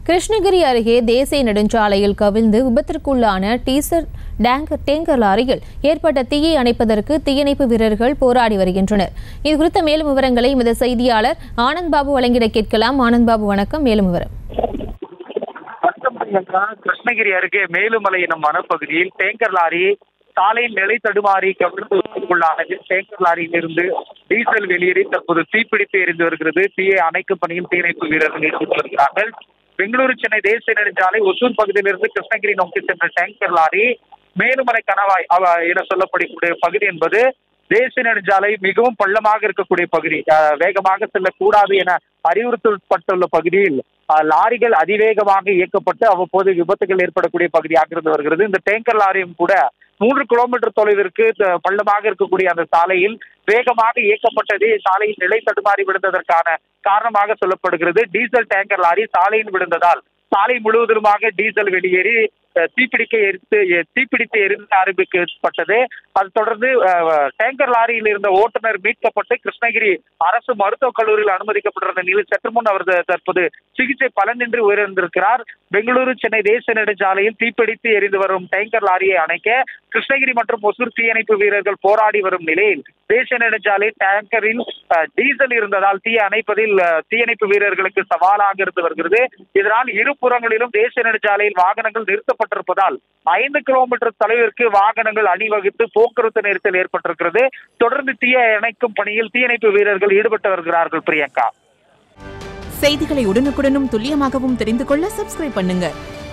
கிருஷ்ணகிரி அருகே தேசிய நெடுஞ்சாலையில் கவிழ்ந்து விபத்திற்குள்ளான டீசர் டேங்கர் டேங்கர் லாரியில் ஏற்பட்ட தீயை அணைப்பதற்கு தீயணைப்பு வீரர்கள் போராடி வருகின்றனர் இது குறித்த மேலும் விவரங்களை எமது செய்தியாளர் ஆனந்த் பாபு வழங்கிட கேட்கலாம் ஆனந்த் பாபு வணக்கம் மேலும் விவரம் வணக்கம் பிரியங்கா. கிருஷ்ணகிரி அருகே மேலுமலை எனும் வனப்பகுதியில் டேங்கர் லாரி சாலையில் நிலை தடுமாறி கவிழ்ந்துள்ளானது டேங்கர் லாரியிலிருந்து டீசல் வெளியேறி தற்போது தீப்பிடித்து எரிந்து வருகிறது தீயை அணைக்கும் பணியில் தீயணைப்பு வீரர்கள் ஈடுபட்டு வருகிறார்கள் பெங்களூரு சென்னை தேசிய நெடுஞ்சாலை ஒசூர் பகுதியிலிருந்து கிருஷ்ணகிரி நோக்கி சென்ற டேங்கர் லாரி மேலுமலை கணவாய் அவ- என சொல்லப்படக்கூடிய பகுதி என்பது தேசிய நெடுஞ்சாலை மிகவும் பள்ளமாக இருக்கக்கூடிய பகுதி அஹ், வேகமாக செல்லக்கூடாது என அறிவுறுத்தப்பட்டுள்ள பகுதியில் அஹ், லாரிகள் அதிவேகமாக இயக்கப்பட்டு அவ்வப்போது விபத்துகள் ஏற்படக்கூடிய பகுதியாக இருந்து வருகிறது இந்த டேங்கர் லாரியும் கூட மூன்று கிலோமீட்டர் தொலைவிற்கு த- பள்ளமாக இருக்கக்கூடிய அந்த சாலையில் வேகமாக இயக்கப்பட்டது சாலையில் நிலை தடுமாறி விழுந்ததற்கான காரணமாக சொல்லப்படுகிறது டீசல் டேங்கர் லாரி சாலையில் விழுந்ததால் சாலை முழுவதுமாக டீசல் வெளியேறி அஹ், தீப்பிடிக்க எரித்து எ- தீப்பிடித்து எரிந்து ஆரம்பிக்கப்பட்டது அது தொடர்ந்து அஹ், டேங்கர் லாரியில் இருந்த ஓட்டுநர் மீட்கப்பட்டு கிருஷ்ணகிரி அரசு மருத்துவக் கல்லூரியில் அனுமதிக்கப்பட்டிருந்த நிலையில் சற்று முன் அவர் த- தற்போது சிகிச்சை பலனின்றி உயிரிழந்திருக்கிறார் பெங்களூரு சென்னை தேசிய நெடுஞ்சாலையில் தீப்பிடித்து எரிந்து வரும் டேங்கர் லாரியை அணைக்க கிருஷ்ணகிரி மற்றும் ஒசூர் தீயணைப்பு வீரர்கள் போராடி வரும் நிலையில் தேசிய நெடுஞ்சாலை டேங்கரில் அஹ், டீசல் இருந்ததால் தீயை அணைப்பதில் அஹ், தீயணைப்பு வீரர்களுக்கு சவாலாக இருந்து வருகிறது இதனால் இரு புறங்களிலும் தேசிய நெடுஞ்சாலையில் வாகனங்கள் நிறுத்தப்பட்டிருப்பதால் ஐந்து கிலோமீட்டர் தொலைவிற்கு வாகனங்கள் அணிவகுத்து போக்குவரத்து நெரிசல் ஏற்பட்டிருக்கிறது தொடர்ந்து தீயை அணைக்கும் பணியில் தீயணைப்பு வீரர்கள் ஈடுபட்டு வருகிறார்கள் பிரியங்கா செய்திகளை உடனுக்குடனும் துல்லியமாகவும் தெரிந்து கொள்ள சப்ஸ்கிரைப் பண்ணுங்க